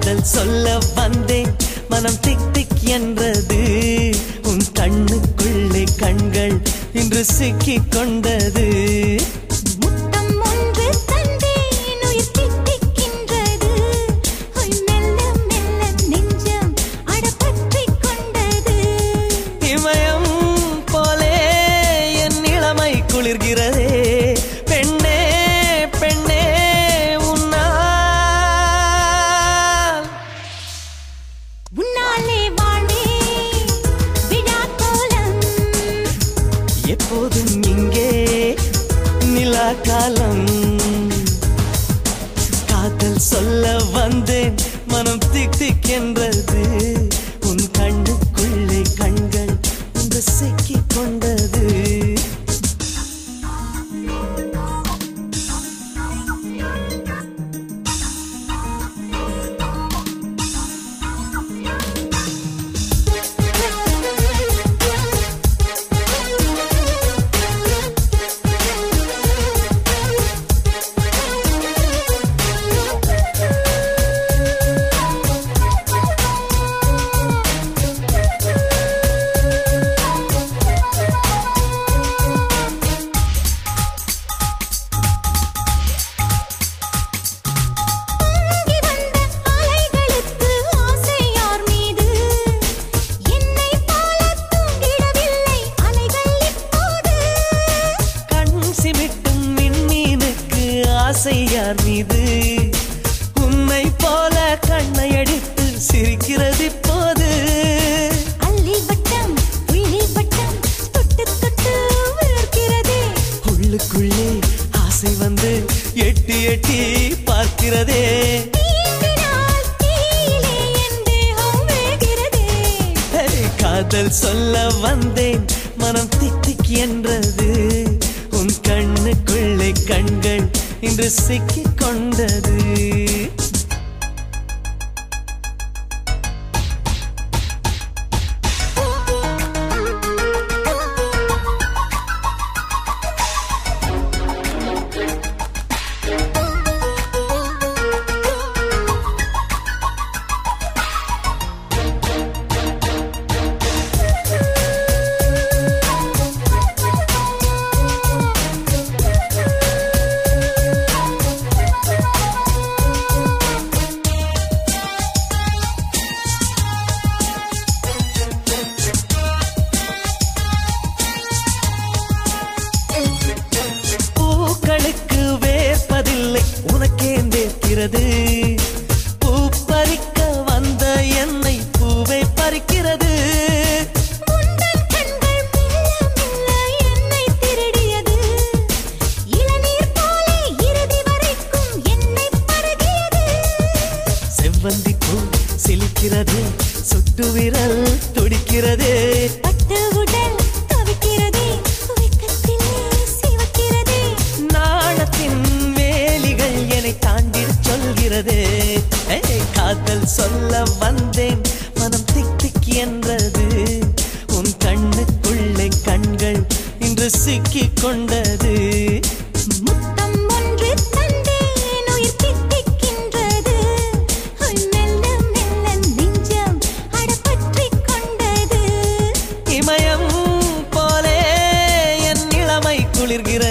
காதல் சொல்ல வந்தேன் மனம் திக் திக் என்றது உன் கண்ணுக்குள்ளே கண்கள் இன்று சிக்கிக் கொண்டது முத்தம் ஒன்று தந்தேன் உயிர் தித்திக்கின்றது உய் மெல்ல மெல்ல நெஞ்சம் அடப்பற்றிக் கொண்டது இமயம் போலே என் இளமை குளிர்கிறதே பெண்ணே பெண்ணே உன்னால் உன்னாலே வாழே விழா கோலம் எப்போதும் இங்கே நிலா காலம் காதல் சொல்ல வந்தேன் மனம் திக் திக் என்றது உன் கண்ணுக்குள்ளே கண்கள் இன்று சிக்கிக் கொண்டது பொங்கி வந்த அலைகளுக்கு ஆசை யார் மீது என்னை போல தூங்கிடவில்லை அலைகள் இப்போது கண் சிமிட்டும் மின்மீனுக்கு ஆசை யார் மீது உன்னை போல கண்ணை அடித்து சிரிக்கிறது இப்போது அள்ளி வட்டம் புள்ளி வட்டம் தொட்டு தொட்டு விழுக்கிறதே உள்ளுக்குள்ளே ஆசை வந்து எட்டி எட்டி பார்க்கிறதே தீண்டினால் தீயிலே என் தேகம் வேகிறதே ஹே, காதல் சொல்ல வந்தேன் மனம் திக் திக் என்றது உன் கண்ணுக்குள்ளே கண்கள் இன்று சிக்கிக் கொண்டது பூக்களுக்கு வேர்ப்பதில்லை உனக்கே வேர்க்கிறது பூ பறிக்க வந்த என்னை பூவை பறிக்கிறது உந்தன் கண்கள் மெல்ல மெல்ல என்னை திருடியது இளநீர் போல இறுதி வரைக்கும் என்னை பருகியது செவ்வந்தி பூ சிலிக்கிறது சுட்டு விரல் துடிக்கிறது பட்டு உடல் தவிக்கிறதே வெட்கத்திலே சிவக்கிறதே நாணத்தின் வேலிகள் என்னை தாண்டி சொல்கிறது ஏய், காதல் சொல்ல வந்தேன் மனம் திக் திக் என்றது உன் கண்ணுக்குள்ளே கண்கள் இன்று சிக்கிக் கொண்டது முத்தம் ஒன்று தந்தேன் உயிர் தித்திக்கின்றது உய் மெல்ல மெல்ல நெஞ்சம் அடப்பற்றிக் கொண்டது இமயம் போலே என் இளமை குளிர்கிறது